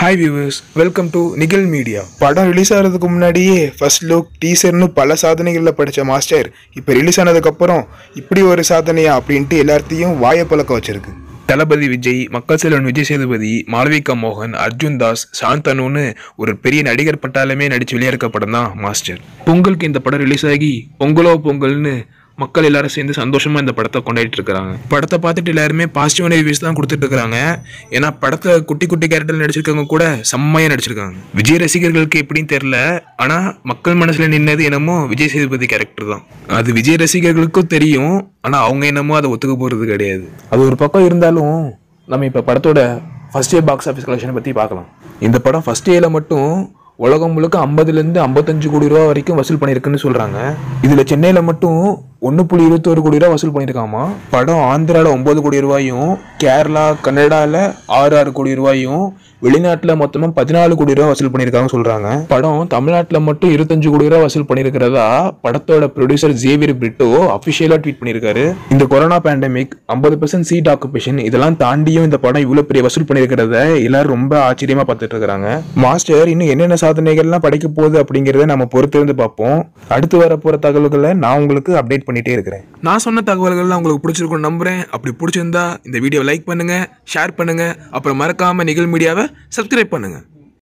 hi viewers welcome to Nikhil media படம் release ஆகிறதுக்கு முன்னாடியே ஃபர்ஸ்ட் லுக் டீசர்னு பல சாதனைகளில் படித்த மாஸ்டர் இப்போ ரிலீஸ் ஆனதுக்கப்புறம் இப்படி ஒரு சாதனையா அப்படின்ட்டு எல்லாத்தையும் வாயை பழக்க வச்சிருக்கு தளபதி விஜய் மக்கள் செல்வன் விஜய் சேதுபதி மாளவிகா மோகன் அர்ஜுன் தாஸ் சாந்தனுன்னு ஒரு பெரிய நடிகர் பட்டாளமே நடிச்சு வெளியிருக்க படம் தான் மாஸ்டர் பொங்கலுக்கு இந்த படம் ரிலீஸ் ஆகி பொங்கலோ பொங்கல்னு மக்கள் எல்லாரும் சேர்ந்து சந்தோஷமா இந்த படத்தை கொண்டாடிட்டு இருக்காங்க படத்தை பார்த்துட்டு எல்லாருமே பாசிட்டிவான ரிவ்யூஸ் தான் கொடுத்துட்டு இருக்காங்க ஏன்னா படத்தை குட்டி குட்டி கேரக்டர் நடிச்சிருக்கவங்க கூட செம்மையா நடிச்சிருக்காங்க விஜய் ரசிகர்களுக்கு எப்படின்னு தெரியல ஆனா மக்கள் மனசுல நின்னது என்னமோ விஜய் சேதுபதி கேரக்டர் தான் அது விஜய் ரசிகர்களுக்கும் தெரியும் ஆனா அவங்க என்னமோ அதை ஒத்துக்க போறது கிடையாது அது ஒரு பக்கம் இருந்தாலும் நம்ம இப்ப படத்தோட ஃபர்ஸ்ட் டே பாக்ஸ் ஆஃபீஸ் கலெக்ஷனை பத்தி பார்க்கலாம் இந்த படம் ஃபர்ஸ்ட் டேல மட்டும் உலகம் முழுக்க ஐம்பதுலேருந்து ஐம்பத்தஞ்சு கோடி ரூபா வரைக்கும் வசூல் பண்ணியிருக்குன்னு சொல்கிறாங்க இதில் சென்னையில் மட்டும் ஒன்று புள்ளி இருபத்தோரு கோடி ரூபா வசூல் பண்ணியிருக்காமா படம் ஆந்திராவில் ஒம்பது கோடி ரூபாயும் கேரளா கன்னடாவில் ஆறு ஆறு கோடி ரூபாயும் வெளிநாட்டில் மொத்தமாக பதினாலு கோடி ரூபா வசூல் பண்ணியிருக்காங்கன்னு சொல்கிறாங்க படம் தமிழ்நாட்டில் மட்டும் இருபத்தஞ்சு கோடி ரூபா வசூல் பண்ணியிருக்கிறதா படத்தோட ப்ரொடியூசர் ஜேவியர் பிரிட்டோ அஃபிஷியலாக ட்வீட் பண்ணியிருக்காரு இந்த கொரோனா பேண்டமிக் ஐம்பது பர்சன்ட் சீட் ஆக்குபேஷன் இதெல்லாம் தாண்டியும் இந்த படம் இவ்வளோ பெரிய வசூல் பண்ணியிருக்கிறத எல்லாரும் ரொம்ப ஆச்சரியமாக பார்த்துட்டு இருக்காங்க மாஸ்டர் இன்னும் என்னென்ன சாதனைகள்லாம் படைக்க போகுது அப்படிங்கிறத நம்ம பொறுத்திருந்து பார்ப்போம் அடுத்து வர போகிற தகவல்களை நான் உங்களுக்கு அப்டேட் பண்ணிட்டே இருக்கிறேன் நான் சொன்ன தகவல்கள்லாம் உங்களுக்கு பிடிச்சிருக்கும் நம்புறேன் அப்படி பிடிச்சிருந்தா இந்த வீடியோவை லைக் பண்ணுங்க ஷேர் பண்ணுங்க அப்புறம் மறக்காம நிகழ் மீடியாவை சப்ஸ்கிரைப் பண்ணுங்க